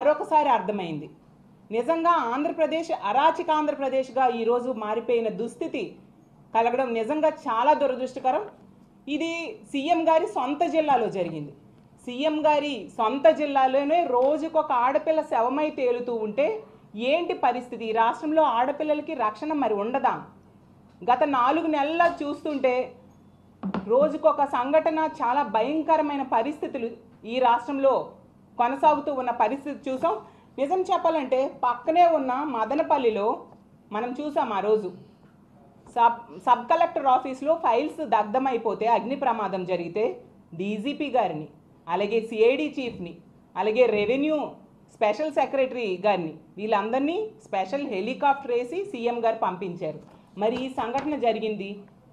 మరొకసారి అర్థమైంది నిజంగా ఆంధ్రప్రదేశ్ అరాచక ఆంధ్రప్రదేశ్గా ఈరోజు మారిపోయిన దుస్థితి కలగడం నిజంగా చాలా దురదృష్టకరం ఇది సీఎం గారి సొంత జిల్లాలో జరిగింది సీఎం గారి సొంత జిల్లాలోనే రోజుకొక ఆడపిల్ల శవమై తేలుతూ ఉంటే ఏంటి పరిస్థితి ఈ రాష్ట్రంలో ఆడపిల్లలకి రక్షణ మరి ఉండదా గత నాలుగు నెలల చూస్తుంటే రోజుకొక సంఘటన చాలా భయంకరమైన పరిస్థితులు ఈ రాష్ట్రంలో కొనసాగుతూ ఉన్న పరిస్థితి చూసాం నిజం చెప్పాలంటే పక్కనే ఉన్న మదనపల్లిలో మనం చూసాం ఆ రోజు సబ్ సబ్ కలెక్టర్ ఆఫీస్లో ఫైల్స్ దగ్ధమైపోతే అగ్ని ప్రమాదం జరిగితే డీజీపీ గారిని అలాగే సిఐడి చీఫ్ని అలాగే రెవెన్యూ స్పెషల్ సెక్రటరీ గారిని వీళ్ళందరినీ స్పెషల్ హెలికాప్టర్ వేసి సీఎం గారు పంపించారు మరి ఈ సంఘటన జరిగింది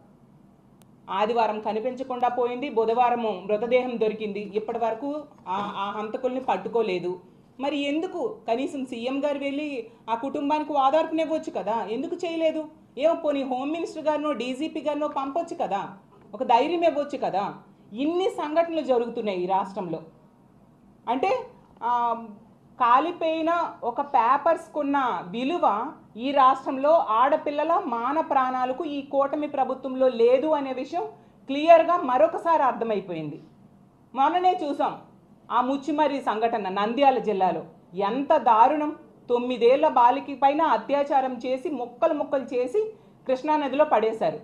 ఆదివారం కనిపించకుండా పోయింది బుధవారము మృతదేహం దొరికింది ఇప్పటి వరకు ఆ ఆ హంతకుల్ని పట్టుకోలేదు మరి ఎందుకు కనీసం సీఎం గారు వెళ్ళి ఆ కుటుంబానికి ఓదార్పునివ్వచ్చు కదా ఎందుకు చేయలేదు ఏమో పోనీ హోమ్ మినిస్టర్ గారినో డీజీపీ గారినో పంపొచ్చు కదా ఒక ధైర్యం ఇవ్వచ్చు కదా ఇన్ని సంఘటనలు జరుగుతున్నాయి ఈ రాష్ట్రంలో అంటే ఆ, కాలిపోయిన ఒక పేపర్స్కున్న విలువ ఈ రాష్ట్రంలో ఆడపిల్లల మాన ప్రాణాలకు ఈ కూటమి ప్రభుత్వంలో లేదు అనే విషయం క్లియర్గా మరొకసారి అర్థమైపోయింది మొన్ననే చూసాం ఆ ముచ్చిమరి సంఘటన నంద్యాల జిల్లాలో ఎంత దారుణం తొమ్మిదేళ్ల బాలిక పైన అత్యాచారం చేసి ముక్కలు ముక్కలు చేసి కృష్ణానదిలో పడేశారు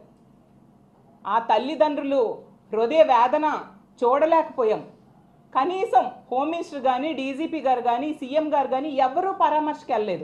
ఆ తల్లిదండ్రులు హృదయ వేదన చూడలేకపోయాం కనీసం హోమ్ మినిస్టర్ కానీ డీజీపీ గారు కానీ సీఎం గారు కానీ ఎవరూ పరామర్శకి వెళ్ళలేదు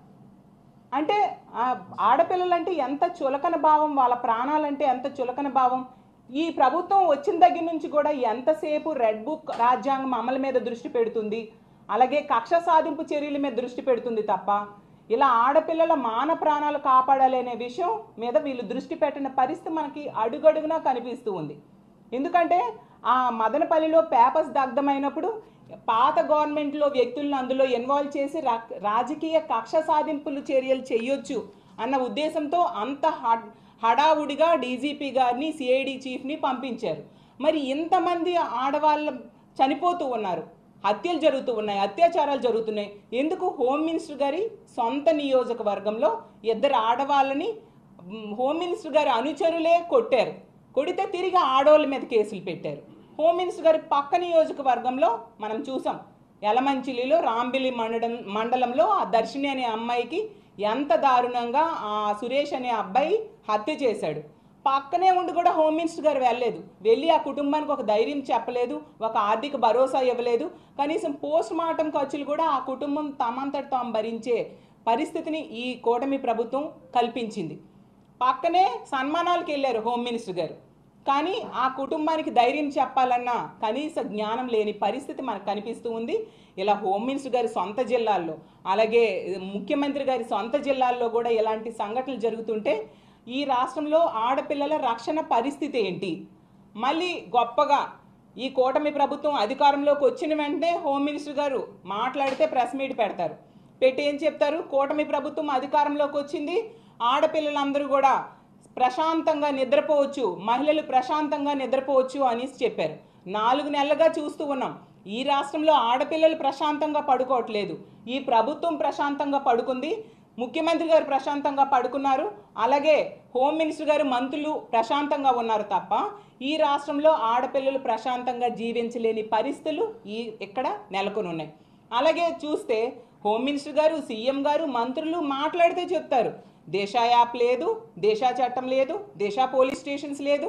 అంటే ఆ ఆడపిల్లలంటే ఎంత చులకన భావం వాళ్ళ ప్రాణాలంటే ఎంత చులకన భావం ఈ ప్రభుత్వం వచ్చిన దగ్గర నుంచి కూడా ఎంతసేపు రెడ్ బుక్ రాజ్యాంగం అమలు మీద దృష్టి పెడుతుంది అలాగే కక్ష సాధింపు చర్యల మీద దృష్టి పెడుతుంది తప్ప ఇలా ఆడపిల్లల మాన ప్రాణాలు కాపాడాలి అనే విషయం మీద వీళ్ళు దృష్టి పెట్టిన పరిస్థితి మనకి అడుగడుగునా కనిపిస్తూ ఉంది ఎందుకంటే ఆ మదనపల్లిలో పేపర్స్ దగ్ధమైనప్పుడు పాత గవర్నమెంట్లో వ్యక్తులను అందులో ఇన్వాల్వ్ చేసి రా- రాజకీయ కక్ష సాధింపులు చర్యలు చేయొచ్చు అన్న ఉద్దేశంతో అంత హడ్- హడావుడిగా డీజీపీ గారిని సిఐడి చీఫ్ని పంపించారు మరి ఇంతమంది ఆడవాళ్ళ చనిపోతూ ఉన్నారు హత్యలు జరుగుతూ ఉన్నాయి అత్యాచారాలు జరుగుతున్నాయి ఎందుకు హోమ్ మినిస్టర్ గారి సొంత నియోజకవర్గంలో ఇద్దరు ఆడవాళ్ళని మ్, హోమ్ మినిస్టర్ గారి అనుచరులే కొట్టారు కొడితే తిరిగి ఆడవాళ్ళ మీద కేసులు పెట్టారు హోమ్ మినిస్టర్ గారి పక్క నియోజకవర్గంలో మనం చూసాం యలమంచిలిలో రాంబిలి మండలం మండలంలో ఆ దర్శిని అనే అమ్మాయికి ఎంత దారుణంగా ఆ సురేష్ అనే అబ్బాయి హత్య చేశాడు పక్కనే ఉండి కూడా హోమ్ మినిస్టర్ గారు వెళ్ళలేదు వెళ్ళి ఆ కుటుంబానికి ఒక ధైర్యం చెప్పలేదు ఒక ఆర్థిక భరోసా ఇవ్వలేదు కనీసం పోస్ట్ మార్టం ఖర్చులు కూడా ఆ కుటుంబం తమంతట తాము భరించే పరిస్థితిని ఈ కూటమి ప్రభుత్వం కల్పించింది పక్కనే సన్మానాలకు వెళ్ళారు హోమ్ మినిస్టర్ గారు కానీ ఆ కుటుంబానికి ధైర్యం చెప్పాలన్న కనీస జ్ఞానం లేని పరిస్థితి మనకు కనిపిస్తూ ఉంది ఇలా హోమ్ మినిస్టర్ గారి సొంత జిల్లాల్లో అలాగే ముఖ్యమంత్రి గారి సొంత జిల్లాల్లో కూడా ఇలాంటి సంఘటనలు జరుగుతుంటే ఈ రాష్ట్రంలో ఆడపిల్లల రక్షణ పరిస్థితి ఏంటి మళ్ళీ గొప్పగా ఈ కూటమి ప్రభుత్వం అధికారంలోకి వచ్చిన వెంటనే హోమ్ మినిస్టర్ గారు మాట్లాడితే ప్రెస్ మీట్ పెడతారు పెట్టి ఏం చెప్తారు కూటమి ప్రభుత్వం అధికారంలోకి వచ్చింది ఆడపిల్లలందరూ కూడా ప్రశాంతంగా నిద్రపోవచ్చు మహిళలు ప్రశాంతంగా నిద్రపోవచ్చు అని చెప్పారు నాలుగు నెలలుగా చూస్తూ ఉన్నాం ఈ రాష్ట్రంలో ఆడపిల్లలు ప్రశాంతంగా పడుకోవట్లేదు ఈ ప్రభుత్వం ప్రశాంతంగా పడుకుంది ముఖ్యమంత్రి గారు ప్రశాంతంగా పడుకున్నారు అలాగే హోమ్ మినిస్టర్ గారు మంత్రులు ప్రశాంతంగా ఉన్నారు తప్ప ఈ రాష్ట్రంలో ఆడపిల్లలు ప్రశాంతంగా జీవించలేని పరిస్థితులు ఈ ఇక్కడ నెలకొని ఉన్నాయి అలాగే చూస్తే హోమ్ మినిస్టర్ గారు సీఎం గారు మంత్రులు మాట్లాడితే చెప్తారు దేశా యాప్ లేదు దేశా చట్టం లేదు దేశా పోలీస్ స్టేషన్స్ లేదు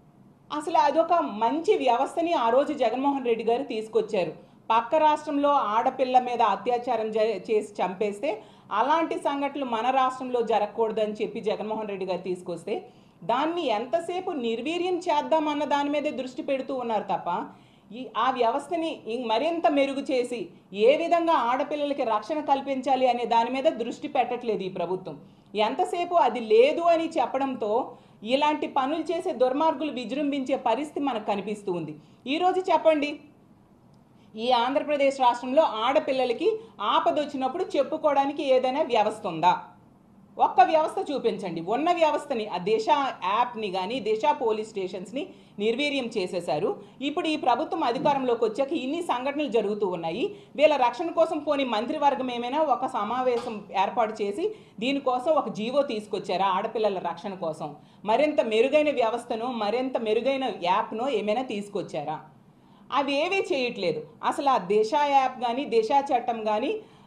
అసలు అదొక మంచి వ్యవస్థని ఆ రోజు జగన్మోహన్ రెడ్డి గారు తీసుకొచ్చారు పక్క రాష్ట్రంలో ఆడపిల్ల మీద అత్యాచారం జ- చేసి చంపేస్తే అలాంటి సంఘటనలు మన రాష్ట్రంలో జరగకూడదని చెప్పి జగన్మోహన్ రెడ్డి గారు తీసుకొస్తే దాన్ని ఎంతసేపు నిర్వీర్యం చేద్దామన్న దాని మీదే దృష్టి పెడుతూ ఉన్నారు తప్ప ఈ ఆ వ్యవస్థని ఇం- మరింత మెరుగు చేసి ఏ విధంగా ఆడపిల్లలకి రక్షణ కల్పించాలి అనే దాని మీద దృష్టి పెట్టట్లేదు ఈ ప్రభుత్వం ఎంతసేపు అది లేదు అని చెప్పడంతో ఇలాంటి పనులు చేసే దుర్మార్గులు విజృంభించే పరిస్థితి మనకు కనిపిస్తూ ఉంది ఈరోజు చెప్పండి ఈ ఆంధ్రప్రదేశ్ రాష్ట్రంలో ఆడపిల్లలకి ఆపద వచ్చినప్పుడు చెప్పుకోవడానికి ఏదైనా వ్యవస్థ ఉందా ఒక్క వ్యవస్థ చూపించండి ఉన్న వ్యవస్థని ఆ దిశ యాప్ని కానీ దిశ పోలీస్ స్టేషన్స్ని నిర్వీర్యం చేసేశారు ఇప్పుడు ఈ ప్రభుత్వం అధికారంలోకి వచ్చాక ఇన్ని సంఘటనలు జరుగుతూ ఉన్నాయి వీళ్ళ రక్షణ కోసం పోని మంత్రివర్గం ఏమైనా ఒక సమావేశం ఏర్పాటు చేసి దీనికోసం ఒక జీవో తీసుకొచ్చారా ఆడపిల్లల రక్షణ కోసం మరింత మెరుగైన వ్యవస్థను మరింత మెరుగైన యాప్ను ఏమైనా తీసుకొచ్చారా అవి ఏవీ చేయట్లేదు అసలు ఆ దిశ యాప్ కానీ దిశ చట్టం కానీ